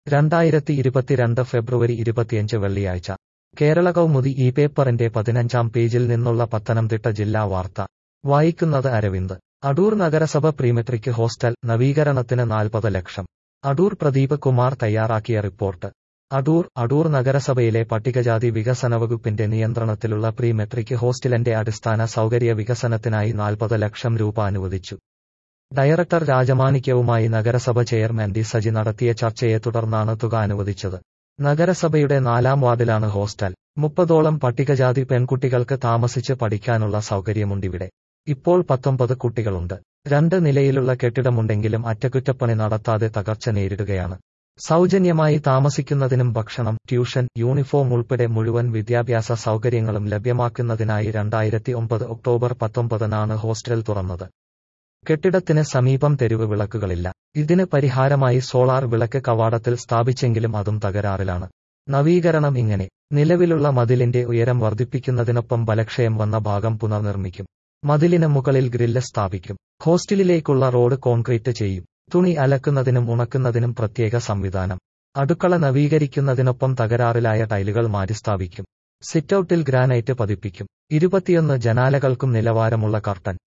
രണ്ടായിരത്തി ഇരുപത്തിരണ്ട് ഫെബ്രുവരി ഇരുപത്തിയഞ്ച് വെള്ളിയാഴ്ച കേരള കൗമുദി ഈ പേപ്പറിന്റെ പതിനഞ്ചാം പേജിൽ നിന്നുള്ള പത്തനംതിട്ട ജില്ലാ വാർത്ത വായിക്കുന്നത് അരവിന്ദ് അടൂർ നഗരസഭ പ്രീമെട്രിക് ഹോസ്റ്റൽ നവീകരണത്തിന് നാൽപ്പത് ലക്ഷം അടൂർ പ്രദീപ് കുമാർ തയ്യാറാക്കിയ റിപ്പോർട്ട് അടൂർ അടൂർ നഗരസഭയിലെ പട്ടികജാതി വികസന വകുപ്പിന്റെ നിയന്ത്രണത്തിലുള്ള പ്രീ മെട്രിക് ഹോസ്റ്റലിന്റെ അടിസ്ഥാന സൗകര്യ വികസനത്തിനായി നാൽപ്പത് ലക്ഷം രൂപ അനുവദിച്ചു ഡയറക്ടർ രാജമാണിക്യവുമായി നഗരസഭ ചെയർമാൻ ഡി സജി നടത്തിയ ചർച്ചയെ തുടർന്നാണ് തുക അനുവദിച്ചത് നഗരസഭയുടെ നാലാം വാർഡിലാണ് ഹോസ്റ്റൽ മുപ്പതോളം പട്ടികജാതി പെൺകുട്ടികൾക്ക് താമസിച്ച് പഠിക്കാനുള്ള സൗകര്യമുണ്ടിവിടെ ഇപ്പോൾ പത്തൊമ്പത് കുട്ടികളുണ്ട് രണ്ട് നിലയിലുള്ള കെട്ടിടമുണ്ടെങ്കിലും അറ്റകുറ്റപ്പണി നടത്താതെ തകർച്ച നേരിടുകയാണ് സൗജന്യമായി താമസിക്കുന്നതിനും ഭക്ഷണം ട്യൂഷൻ യൂണിഫോം ഉൾപ്പെടെ മുഴുവൻ വിദ്യാഭ്യാസ സൗകര്യങ്ങളും ലഭ്യമാക്കുന്നതിനായി രണ്ടായിരത്തി ഒമ്പത് ഒക്ടോബർ പത്തൊമ്പതിനാണ് ഹോസ്റ്റൽ തുറന്നത് കെട്ടിടത്തിന് സമീപം തെരുവ് വിളക്കുകളില്ല ഇതിന് പരിഹാരമായി സോളാർ വിളക്ക് കവാടത്തിൽ സ്ഥാപിച്ചെങ്കിലും അതും തകരാറിലാണ് നവീകരണം ഇങ്ങനെ നിലവിലുള്ള മതിലിന്റെ ഉയരം വർദ്ധിപ്പിക്കുന്നതിനൊപ്പം ബലക്ഷയം വന്ന ഭാഗം പുനർനിർമ്മിക്കും മതിലിന് മുകളിൽ ഗ്രില്ല് സ്ഥാപിക്കും ഹോസ്റ്റലിലേക്കുള്ള റോഡ് കോൺക്രീറ്റ് ചെയ്യും തുണി അലക്കുന്നതിനും ഉണക്കുന്നതിനും പ്രത്യേക സംവിധാനം അടുക്കള നവീകരിക്കുന്നതിനൊപ്പം തകരാറിലായ ടൈലുകൾ മാറ്റിസ്ഥാപിക്കും സിറ്റൌട്ടിൽ ഗ്രാനൈറ്റ് പതിപ്പിക്കും ഇരുപത്തിയൊന്ന് ജനാലകൾക്കും നിലവാരമുള്ള കർട്ടൻ